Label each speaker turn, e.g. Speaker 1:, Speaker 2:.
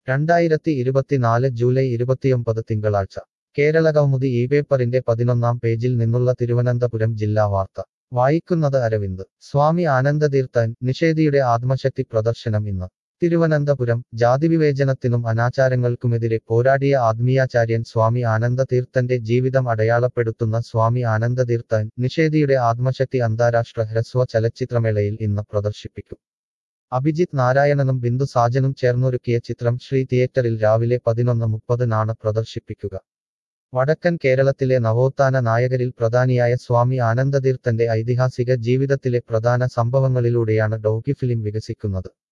Speaker 1: രണ്ടായിരത്തി ഇരുപത്തിനാല് ജൂലൈ ഇരുപത്തിയൊമ്പത് തിങ്കളാഴ്ച കേരള കൗമുദി ഈ പേപ്പറിന്റെ പതിനൊന്നാം പേജിൽ നിന്നുള്ള തിരുവനന്തപുരം ജില്ലാ വാർത്ത വായിക്കുന്നത് അരവിന്ദ് സ്വാമി ആനന്ദതീർത്ഥൻ നിഷേധിയുടെ ആത്മശക്തി പ്രദർശനം ഇന്ന് തിരുവനന്തപുരം ജാതിവിവേചനത്തിനും അനാചാരങ്ങൾക്കുമെതിരെ പോരാടിയ ആത്മീയാചാര്യൻ സ്വാമി ആനന്ദതീർത്ഥന്റെ ജീവിതം അടയാളപ്പെടുത്തുന്ന സ്വാമി ആനന്ദതീർത്ഥൻ നിഷേധിയുടെ ആത്മശക്തി അന്താരാഷ്ട്ര ഹ്രസ്വ ചലച്ചിത്രമേളയിൽ ഇന്ന് പ്രദർശിപ്പിക്കും അഭിജിത്ത് നാരായണനും ബിന്ദു സാജനും ചേർന്നൊരുക്കിയ ചിത്രം ശ്രീ തിയേറ്ററിൽ രാവിലെ പതിനൊന്ന് മുപ്പതിനാണ് പ്രദർശിപ്പിക്കുക വടക്കൻ കേരളത്തിലെ നവോത്ഥാന നായകരിൽ പ്രധാനിയായ സ്വാമി ആനന്ദതീർത്ഥന്റെ ഐതിഹാസിക ജീവിതത്തിലെ പ്രധാന സംഭവങ്ങളിലൂടെയാണ് ഡോക്യുഫിലിം വികസിക്കുന്നത്